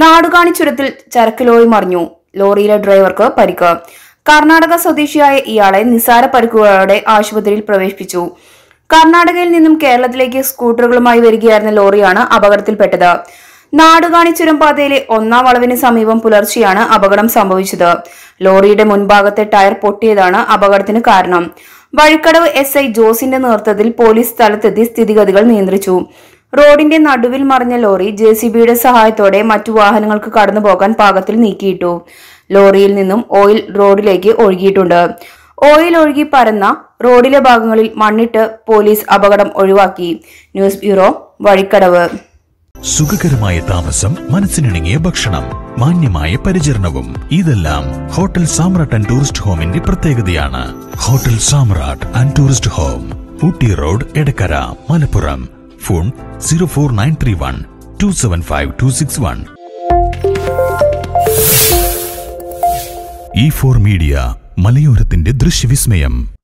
നാടുകാണി ചുരത്തിൽ ചരക്ക് ലോറി മറിഞ്ഞു ലോറിയിലെ ഡ്രൈവർക്ക് പരിക്ക് കർണാടക സ്വദേശിയായ ഇയാളെ നിസാര പരിക്കുകളോടെ ആശുപത്രിയിൽ പ്രവേശിപ്പിച്ചു കർണാടകയിൽ നിന്നും കേരളത്തിലേക്ക് സ്കൂട്ടറുകളുമായി വരികയായിരുന്ന ലോറിയാണ് അപകടത്തിൽപ്പെട്ടത് നാടുകാണി ചുരം പാതയിലെ ഒന്നാം വളവിന് സമീപം പുലർച്ചെയാണ് അപകടം സംഭവിച്ചത് ലോറിയുടെ മുൻഭാഗത്തെ ടയർ പൊട്ടിയതാണ് അപകടത്തിന് കാരണം വഴിക്കടവ് എസ് ഐ ജോസിന്റെ നേതൃത്വത്തിൽ പോലീസ് സ്ഥലത്തെത്തി സ്ഥിതിഗതികൾ നിയന്ത്രിച്ചു റോഡിന്റെ നടുവിൽ മറിഞ്ഞ ലോറി ജെ സി ബിയുടെ സഹായത്തോടെ മറ്റു വാഹനങ്ങൾക്ക് കടന്നുപോകാൻ പാകത്തിൽ നീക്കിയിട്ടു ലോറിയിൽ നിന്നും ഓയിൽ റോഡിലേക്ക് ഒഴുകിയിട്ടുണ്ട് ഓയിൽ ഒഴുകി പരന്ന റോഡിലെ ഭാഗങ്ങളിൽ മണ്ണിട്ട് പോലീസ് അപകടം ഒഴിവാക്കി ന്യൂസ് ബ്യൂറോ വഴിക്കടവ് സുഖകരമായ താമസം മനസ്സിനിണങ്ങിയ ഭക്ഷണം മാന്യമായ പരിചരണവും ഇതെല്ലാം ഹോട്ടൽ സാമ്രാട്ട് ആൻഡ് ടൂറിസ്റ്റ് ഹോമിന്റെ പ്രത്യേകതയാണ് hotel Samrat and tourist home Ooty road Edakkara Malappuram phone zero four nine three one two seven five two six one E four media മലയോരത്തിന്റെ ദൃശ്യവിസ്മയം